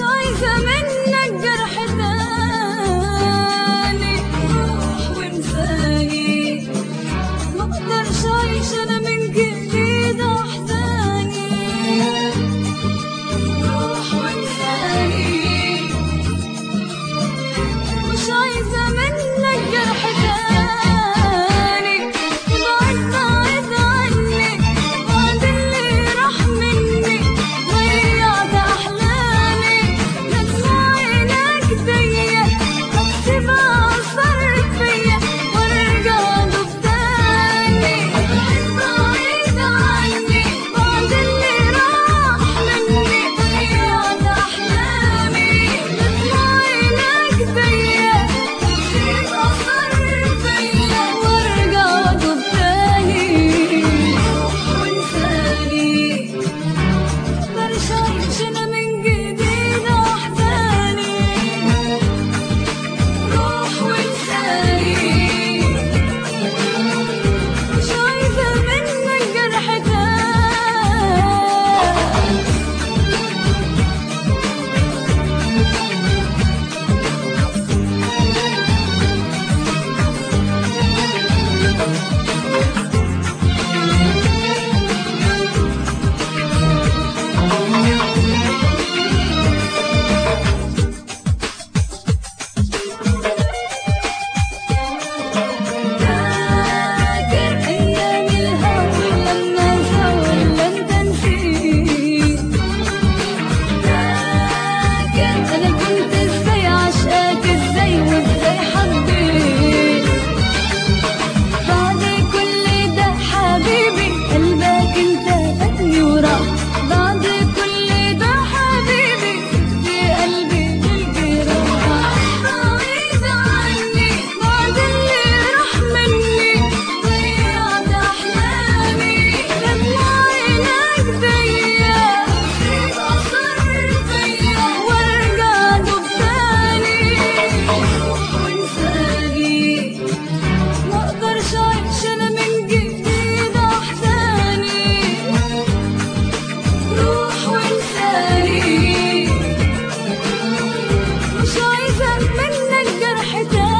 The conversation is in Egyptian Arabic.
عايزة منك جرح تاني روح وانساني ما اقدرش اعيش انا من جديد احزاني روح وانساني مش عايزة منك جرح تاني ابعد بعد عني بعد اللي راح مني ضيعت احلامي دموع عينك ضيق بكتب اثر فيا وارجع ادوب تاني ابعد بعيد عني بعد اللي راح مني ضيعت احلامي دموع عينك ضيق بكتب اثر فيا وارجع ادوب تاني وانساني مقدرش اعيش انا من جديد احزاني روح وانساني مش عايزة منك جرح تاني فاكر أيام الهوى لما سوا لم تنسيت فاكر أنا كنت ازاي عشقاك ازاي وازاي حبيت بعد كل ده حبيبي قلبك انت فاتني وراح بعد كل ده حبيبي في قلبي بالجراح بعيد عني بعد اللي راح مني ضيعت احلامي دموع عينك ضيق اثر فيا وارجع ادوب تاني وانساني ما اقدرش اعيش انا من جديد احزاني روح وانساني مش عايزة منك جرح تاني